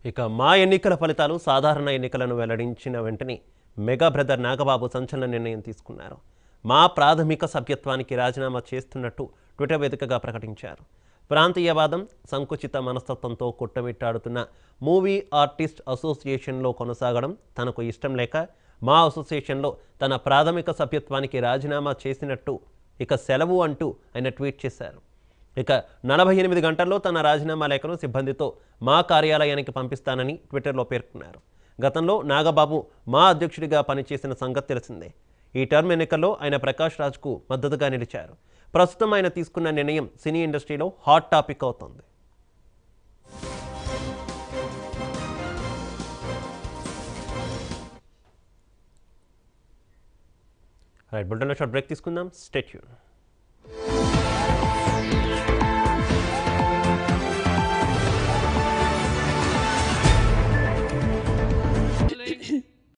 ఇక మా ఎన్నికల ఫలితాలు సాధారణ ఎన్నికలను వెల్లడించిన వెంటనే మెగా బ్రదర్ నాగబాబు సంచలన నిర్ణయం తీసుకున్నారు మా ప్రాథమిక సభ్యత్వానికి రాజీనామా చేస్తున్నట్టు ట్విట్టర్ వేదికగా ప్రకటించారు ప్రాంతీయవాదం సంకుచిత మనస్తత్వంతో కొట్టమిట్టాడుతున్న మూవీ ఆర్టిస్ట్ అసోసియేషన్లో కొనసాగడం తనకు ఇష్టం లేక మా అసోసియేషన్లో తన ప్రాథమిక సభ్యత్వానికి రాజీనామా చేసినట్టు ఇక సెలవు అంటూ ఆయన ట్వీట్ చేశారు ఇక నలభై ఎనిమిది గంటల్లో తన రాజీనామా లేఖను సిబ్బందితో మా కార్యాలయానికి పంపిస్తానని ట్విట్టర్లో పేర్కొన్నారు గతంలో నాగబాబు మా అధ్యక్షుడిగా పనిచేసిన సంగతి తెలిసిందే ఈ టర్మ్ ఎన్నికల్లో ఆయన ప్రకాష్ రాజ్కు మద్దతుగా నిలిచారు ప్రస్తుతం ఆయన తీసుకున్న నిర్ణయం సినీ ఇండస్ట్రీలో హాట్ టాపిక్ అవుతోంది రైట్ బుల్టన్లో షార్ట్ బ్రేక్ తీసుకుందాం స్టేట్యూన్